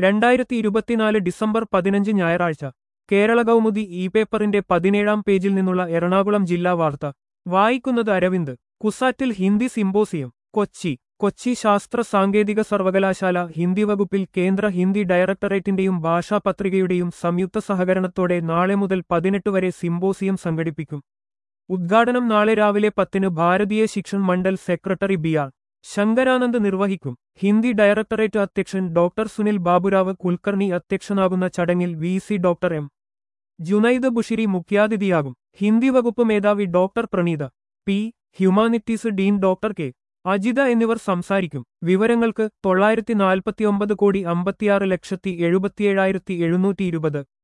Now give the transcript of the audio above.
രണ്ടായിരത്തി ഇരുപത്തിനാല് ഡിസംബർ പതിനഞ്ച് ഞായറാഴ്ച കേരള കൗമുദി ഇ പേപ്പറിന്റെ പതിനേഴാം പേജിൽ നിന്നുള്ള എറണാകുളം ജില്ലാ വാർത്ത വായിക്കുന്നത് അരവിന്ദ് കുസാറ്റിൽ ഹിന്ദി സിംബോസിയം കൊച്ചി കൊച്ചി ശാസ്ത്ര സാങ്കേതിക സർവകലാശാല ഹിന്ദി വകുപ്പിൽ കേന്ദ്ര ഹിന്ദി ഡയറക്ടറേറ്റിന്റെയും ഭാഷാപത്രികയുടെയും സംയുക്ത സഹകരണത്തോടെ നാളെ മുതൽ പതിനെട്ട് വരെ സിംബോസിയം സംഘടിപ്പിക്കും ഉദ്ഘാടനം നാളെ രാവിലെ പത്തിന് Bharatiya Shikshan Mandal secretary B R Shankaranand നിർവഹിക്കും ഹിന്ദി ഡയറക്ടറേറ്റ് അധ്യക്ഷൻ ഡോക്ടർ സുനിൽ ബാബുരാവ് കുൽക്കർണി അധ്യക്ഷനാകുന്ന ചടങ്ങിൽ V C doctor M Junaid Bushiri മുഖ്യാതിഥിയാകും ഹിന്ദി വകുപ്പ് മേധാവി doctor Praneetha P humanities dean doctor K Ajitha എന്നിവർ സംസാരിക്കും വിവരങ്ങൾക്ക് തൊള്ളായിരത്തി നാൽപ്പത്തിയൊമ്പത് കോടി അമ്പത്തിയാറ് ലക്ഷത്തി എഴുപത്തിയേഴായിരത്തി എഴുന്നൂറ്റി ഇരുപത്